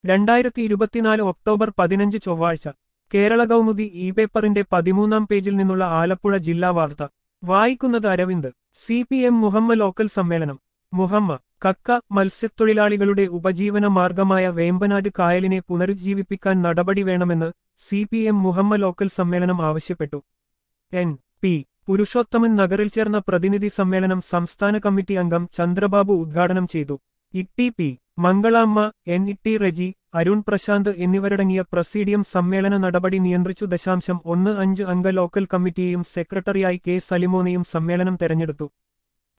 രണ്ടായിരത്തി ഇരുപത്തിനാല് ഒക്ടോബർ പതിനഞ്ച് ചൊവ്വാഴ്ച കേരള കൗമുദി ഇ പേപ്പറിന്റെ പതിമൂന്നാം പേജിൽ നിന്നുള്ള ആലപ്പുഴ ജില്ലാ വാർത്ത വായിക്കുന്നത് Aravind C P M Muhamma local സമ്മേളനം മുഹമ്മ കക്ക മത്സ്യത്തൊഴിലാളികളുടെ ഉപജീവന മാർഗമായ വേമ്പനാട് കായലിനെ പുനരുജ്ജീവിപ്പിക്കാൻ നടപടി വേണമെന്ന് C P M Muhamma local സമ്മേളനം ആവശ്യപ്പെട്ടു എൻ പി പുരുഷോത്തമൻ നഗറിൽ ചേർന്ന പ്രതിനിധി സമ്മേളനം സംസ്ഥാന കമ്മിറ്റി അംഗം ചന്ദ്രബാബു ഉദ്ഘാടനം ചെയ്തു ഇട്ടി പി മംഗളാമ്മ എൻ ഇട്ടി റെജി അരുൺ പ്രശാന്ത് എന്നിവരടങ്ങിയ പ്രസീഡിയം സമ്മേളന നടപടി നിയന്ത്രിച്ചു ദശാംശം ഒന്ന് അഞ്ച് അംഗ ലോക്കൽ കമ്മിറ്റിയെയും സെക്രട്ടറിയായി കെ സലിമോനെയും സമ്മേളനം തെരഞ്ഞെടുത്തു